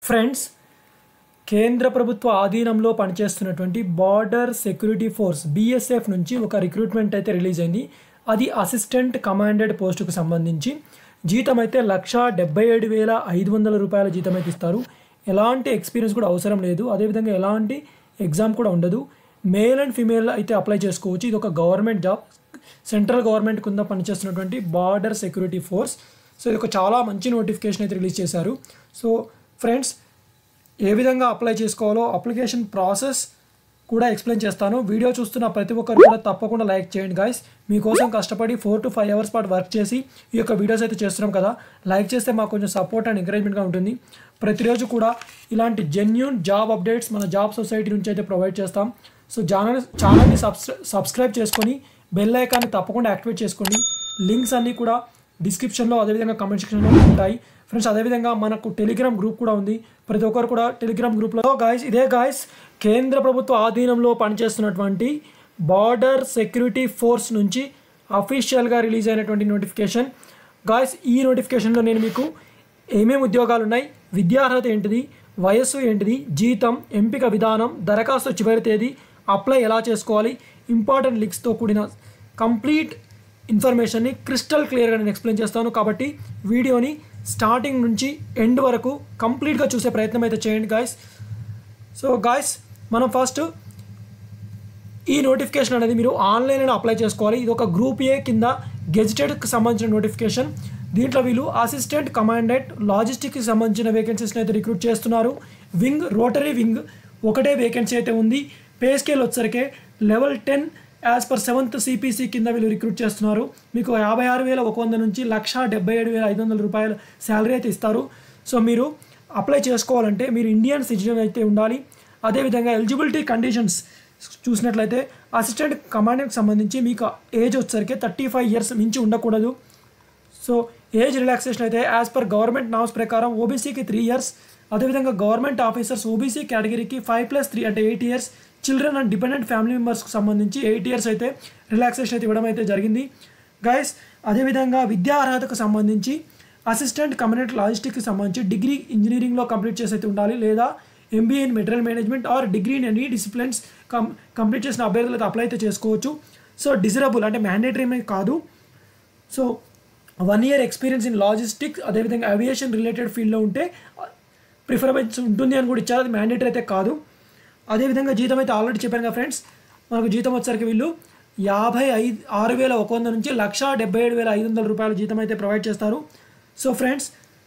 friends కేంద్ర ప్రభుత్వ ఆధీనంలో పనిచేస్తున్నటువంటి బార్డర్ సెక్యూరిటీ ఫోర్స్ బీఎస్ఎఫ్ నుంచి ఒక రిక్రూట్మెంట్ అయితే రిలీజ్ అయింది అది అసిస్టెంట్ కమాండెడ్ పోస్టుకు సంబంధించి జీతం అయితే లక్ష డెబ్బై ఏడు వేల ఐదు వందల రూపాయల జీతం అయితే ఇస్తారు ఎలాంటి ఎక్స్పీరియన్స్ కూడా అవసరం లేదు అదేవిధంగా ఎలాంటి ఎగ్జామ్ కూడా ఉండదు మేల్ అండ్ ఫీమేల్ అయితే అప్లై చేసుకోవచ్చు ఇది ఒక గవర్నమెంట్ జాబ్ సెంట్రల్ గవర్నమెంట్ కింద పనిచేస్తున్నటువంటి బార్డర్ సెక్యూరిటీ ఫోర్స్ సో ఇది ఒక చాలా మంచి నోటిఫికేషన్ అయితే రిలీజ్ చేశారు సో ఫ్రెండ్స్ ఏ విధంగా అప్లై చేసుకోవాలో అప్లికేషన్ ప్రాసెస్ కూడా ఎక్స్ప్లెయిన్ చేస్తాను వీడియో చూస్తున్న ప్రతి ఒక్కరు కూడా తప్పకుండా లైక్ చేయండి గాయస్ మీకోసం కష్టపడి ఫోర్ టు ఫైవ్ అవర్స్ పాటు వర్క్ చేసి ఈ యొక్క వీడియోస్ అయితే చేస్తున్నాం కదా లైక్ చేస్తే మాకు కొంచెం సపోర్ట్ అండ్ ఎంకరేజ్మెంట్గా ఉంటుంది ప్రతిరోజు కూడా ఇలాంటి జెన్యున్ జాబ్ అప్డేట్స్ మన జాబ్ సొసైటీ నుంచి అయితే ప్రొవైడ్ చేస్తాం సో ఛానల్ ఛానల్ని సబ్స్క్రై సబ్స్క్రైబ్ చేసుకొని బెల్ ఐకాన్ని తప్పకుండా యాక్టివేట్ చేసుకోండి లింక్స్ అన్నీ కూడా డిస్క్రిప్షన్లో అదేవిధంగా కమెంట్ సెక్షన్లో ఉంటాయి ఫ్రెండ్స్ అదేవిధంగా మనకు టెలిగ్రామ్ గ్రూప్ కూడా ఉంది ప్రతి ఒక్కరు కూడా టెలిగ్రామ్ గ్రూప్లో గాయస్ ఇదే గాయస్ కేంద్ర ప్రభుత్వ ఆధీనంలో పనిచేస్తున్నటువంటి బార్డర్ సెక్యూరిటీ ఫోర్స్ నుంచి అఫీషియల్గా రిలీజ్ అయినటువంటి నోటిఫికేషన్ గాయస్ ఈ నోటిఫికేషన్లో నేను మీకు ఏమేమి ఉద్యోగాలు ఉన్నాయి విద్యార్హత ఏంటిది వయస్సు ఏంటిది జీతం ఎంపిక విధానం దరఖాస్తు చివరి తేదీ అప్లై ఎలా చేసుకోవాలి ఇంపార్టెంట్ లింక్స్తో కూడిన కంప్లీట్ ఇన్ఫర్మేషన్ని క్రిస్టల్ క్లియర్గా నేను ఎక్స్ప్లెయిన్ చేస్తాను కాబట్టి వీడియోని స్టార్టింగ్ నుంచి ఎండ్ వరకు కంప్లీట్గా చూసే ప్రయత్నం అయితే చేయండి గాయస్ సో గాయస్ మనం ఫస్ట్ ఈ నోటిఫికేషన్ అనేది మీరు ఆన్లైన్లో అప్లై చేసుకోవాలి ఇది ఒక గ్రూప్ ఏ కింద గెజిటెడ్కి సంబంధించిన నోటిఫికేషన్ దీంట్లో వీళ్ళు అసిస్టెంట్ కమాండెంట్ లాజిస్టిక్కి సంబంధించిన వేకెన్సీస్ని అయితే రిక్రూట్ చేస్తున్నారు వింగ్ రోటరీ వింగ్ ఒకటే వేకెన్సీ అయితే ఉంది పే స్కేల్ వచ్చేసరికి level ten as per seventh CPC కింద వీళ్ళు రిక్రూట్ చేస్తున్నారు మీకు యాభై ఆరు వేల ఒక వంద నుంచి లక్ష డెబ్బై ఏడు వేల ఐదు వందల రూపాయల శాలరీ అయితే ఇస్తారు సో మీరు అప్లై చేసుకోవాలంటే మీరు ఇండియన్ సిటిజన్ అయితే ఉండాలి అదేవిధంగా ఎలిజిబిలిటీ కండిషన్స్ చూసినట్లయితే అసిస్టెంట్ కమాండెంట్కి సంబంధించి మీకు ఏజ్ వచ్చేసరికి థర్టీ ఫైవ్ ఇయర్స్ మించి ఉండకూడదు సో ఏజ్ రిలాక్సేషన్ అయితే యాజ్ పర్ గవర్నమెంట్ నామ్స్ ప్రకారం ఓబీసీకి త్రీ ఇయర్స్ అదేవిధంగా గవర్నమెంట్ ఆఫీసర్స్ ఓబీసీ కేటగిరీకి ఫైవ్ ప్లస్ త్రీ అంటే eight years children and dependent family మెంబర్స్కి సంబంధించి ఎయిట్ ఇయర్స్ అయితే రిలాక్సేషన్ అయితే ఇవ్వడం అయితే జరిగింది గైస్ అదేవిధంగా విద్యా అర్హతకు సంబంధించి అసిస్టెంట్ కమ్యూనిటీ లాజిస్టిక్కి సంబంధించి డిగ్రీ ఇంజనీరింగ్లో కంప్లీట్ చేసి అయితే ఉండాలి లేదా MBA in material management or degree in any disciplines come complete చేసిన అభ్యర్థులు అయితే అప్లై అయితే చేసుకోవచ్చు సో డిజరబుల్ అంటే మ్యాండేటరీ కాదు so one year experience in logistics అదేవిధంగా అవియేషన్ రిలేటెడ్ ఫీల్డ్లో ఉంటే ప్రిఫరబెన్స్ ఉంటుంది అని కూడా ఇచ్చారు అది మ్యాండేటరీ అయితే కాదు అదేవిధంగా జీతం అయితే ఆల్రెడీ చెప్పాను కదా ఫ్రెండ్స్ మనకు జీతం వచ్చేసరికి వీళ్ళు యాభై ఐదు ఆరు వేల ఒక వంద నుంచి లక్ష డెబ్బై ఏడు వేల ఐదు వందల రూపాయల జీతం అయితే ప్రొవైడ్ చేస్తారు సో ఫ్రెండ్స్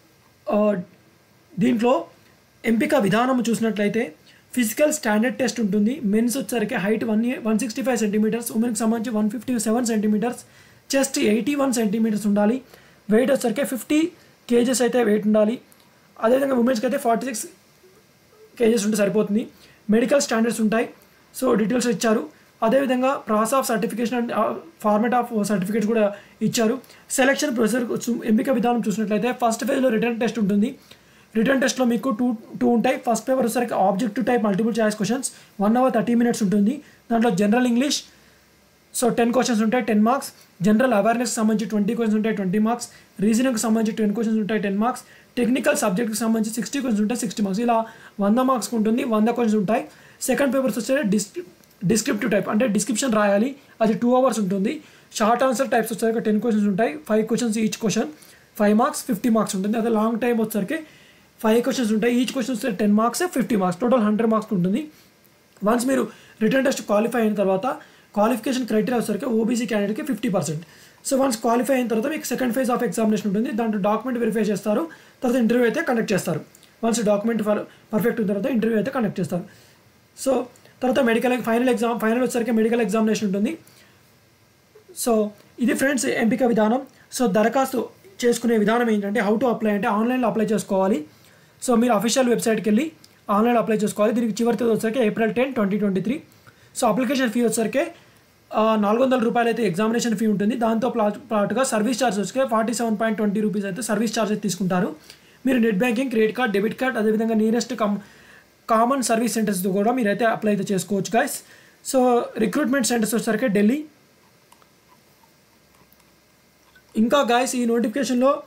దీంట్లో ఎంపిక విధానం చూసినట్లయితే ఫిజికల్ స్టాండర్డ్ టెస్ట్ ఉంటుంది మెన్స్ వచ్చేసరికి height one one sixty five centimetres ఉమెన్కి సంబంధించి one fifty seven centimetres chest eighty one centimetres ఉండాలి వెయిట్ వచ్చేసరికి ఫిఫ్టీ కేజెస్ అయితే వెయిట్ ఉండాలి అదేవిధంగా ఉమెన్స్కి అయితే ఫార్టీ సిక్స్ కేజెస్ ఉంటే సరిపోతుంది మెడికల్ స్టాండర్డ్స్ ఉంటాయి సో డీటెయిల్స్ ఇచ్చారు అదేవిధంగా process of certification and format of certificates కూడా ఇచ్చారు సెలక్షన్ ప్రొసీజర్ ఎంపిక విధానం చూసినట్లయితే ఫస్ట్ ఫేజ్లో రిటర్న్ టెస్ట్ ఉంటుంది రిటర్న్ టెస్ట్లో మీకు టూ టూ ఉంటాయి ఫస్ట్ పేపర్ వచ్చేసరికి objective type multiple choice questions one hour thirty minutes ఉంటుంది దాంట్లో general English so ten questions ఉంటాయి టెన్ మార్క్స్ జనరల్ అవేర్నెస్కి సంబంధించి ట్వంటీ క్వశ్చన్స్ ఉంటాయి ట్వంటీ మార్క్స్ రీజనింగ్కి సంబంధించి టెన్ క్వశ్చన్స్ ఉంటాయి టెన్ మార్క్స్ టెక్నికల్ సబ్జెక్ట్కి సంబంధించి సిక్స్టీ క్వశ్చన్స్ ఉంటాయి సిక్స్టీ మార్క్స్ ఇలా వంద మార్క్స్కి ఉంటుంది వంద క్వశ్చన్స్ ఉంటాయి సెకండ్ పేపర్స్ వచ్చే డిస్ డిస్క్రిప్టివ్ టైప్ అంటే డిస్క్రిప్షన్ రాయాలి అది టూ అవర్స్ ఉంటుంది షార్ట్ ఆన్సర్ టైప్స్ వచ్చేసరికి టెన్ క్వశ్చన్స్ ఉంటాయి five questions each question five marks fifty marks ఉంటుంది అదే లాంగ్ టైం వచ్చేసరికి ఫైవ్ క్వశ్చన్స్ ఉంటాయి each questions ten marks fifty marks total hundred marks ఉంటుంది వన్స్ మీరు రిటర్న్ టెస్ట్ క్వాలిఫై అయిన తర్వాత క్వాలిఫికేషన్ క్రైటీరియా వచ్చేసరికి ఓబీసీ క్యాండిడేట్కి fifty percent so once qualify అయిన తర్వాత మీకు సెకండ్ ఫేజ్ ఆఫ్ ఎగ్జామినేషన్ ఉంటుంది దాంట్లో డాక్యుమెంట్ వెరిఫై చేస్తారు తర్వాత ఇంటర్వ్యూ అయితే కండక్ట్ చేస్తారు వన్స్ డాక్యుమెంట్ పర్ఫెక్ట్ అయిన తర్వాత ఇంటర్వ్యూ అయితే కండక్ట్ చేస్తారు సో తర్వాత మెడికల్ ఫైనల్ ఎగ్జామ్ ఫైనల్ వచ్చేసరికి మెడికల్ ఎగ్జామినేషన్ ఉంటుంది సో ఇది ఫ్రెండ్స్ ఎంపిక విధానం సో దరఖాస్తు చేసుకునే విధానం ఏంటంటే హౌ టు అప్లై అంటే ఆన్లైన్లో అప్లై చేసుకోవాలి సో మీరు అఫీషియల్ వెబ్సైట్కి వెళ్ళి ఆన్లైన్లో అప్లై చేసుకోవాలి దీనికి చివరి తేదీ వచ్చేసరికి April ten twenty twenty three so application fee వచ్చేసరికి నాలుగు వందల రూపాయలు అయితే ఎగ్జామినేషన్ ఫీ ఉంటుంది దాంతో ప్లాట్ ప్లాట్గా సర్వీస్ ఛార్జ్ వచ్చి forty seven point twenty rupees అయితే సర్వీస్ ఛార్జ్ అయితే తీసుకుంటారు మీరు net banking credit card debit card అదేవిధంగా నియరెస్ట్ కమ్ కామన్ సర్వీస్ సెంటర్స్తో కూడా మీరైతే అప్లై అయితే చేసుకోవచ్చు గాయస్ సో రిక్రూట్మెంట్ సెంటర్స్ వచ్చేసరికి ఢిల్లీ ఇంకా గాయస్ ఈ నోటిఫికేషన్లో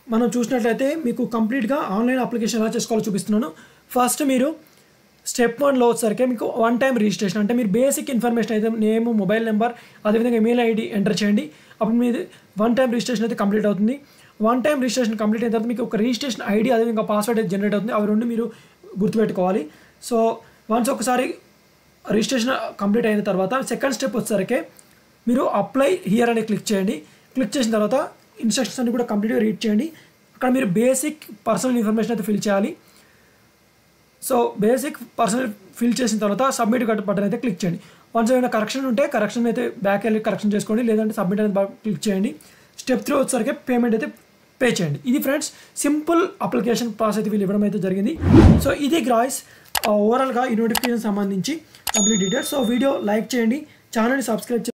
మనం చూసినట్లయితే మీకు కంప్లీట్గా ఆన్లైన్ అప్లికేషన్ ఎలా చేసుకోవాలో చూపిస్తున్నాను ఫస్ట్ మీరు స్టెప్ వన్లో వచ్చేసరికి మీకు వన్ టైం రిజిస్ట్రేషన్ అంటే మీరు బేసిక్ ఇన్ఫర్మేషన్ అయితే నేమ్ మొబైల్ నెంబర్ అదేవిధంగా ఈమెయిల్ ఐడి ఎంటర్ చేయండి అప్పుడు మీది వన్ టైం రిజిస్ట్రేషన్ అయితే కంప్లీట్ అవుతుంది వన్ టైం రిజిస్ట్రేషన్ కంప్లీట్ అయిన తర్వాత మీకు ఒక రిజిస్ట్రేషన్ ఐడి అదేవిధంగా పాస్వర్డ్ అయితే జనరేట్ అవుతుంది అవి రెండు మీరు గుర్తుపెట్టుకోవాలి సో వన్స్ ఒకసారి రిజిస్ట్రేషన్ కంప్లీట్ అయిన తర్వాత సెకండ్ స్టెప్ వచ్చేసరికి మీరు అప్లై హియర్ అని క్లిక్ చేయండి క్లిక్ చేసిన తర్వాత ఇన్స్ట్రక్షన్స్ అన్ని కూడా కంప్లీట్గా రీడ్ చేయండి అక్కడ మీరు బేసిక్ పర్సనల్ ఇన్ఫర్మేషన్ అయితే ఫిల్ చేయాలి సో బేసిక్ పర్సనల్ ఫిల్ చేసిన తర్వాత సబ్మిట్ బటన్ అయితే క్లిక్ చేయండి వన్స్ ఏమైనా కరెక్షన్ ఉంటే కరెక్షన్ అయితే బ్యాక్ వెళ్ళి కరెక్షన్ చేసుకోండి లేదంటే సబ్మిట్ అనేది క్లిక్ చేయండి స్టెప్ త్రీ వచ్చేసరికి పేమెంట్ అయితే పే చేయండి ఇది ఫ్రెండ్స్ సింపుల్ అప్లికేషన్ ప్రాసెస్ అయితే వీళ్ళు ఇవ్వడం అయితే జరిగింది సో ఇది గ్రాయిస్ ఓవరాల్గా ఈ నోటిఫికేషన్ సంబంధించి complete details so video like చేయండి ఛానల్ని సబ్స్క్రైబ్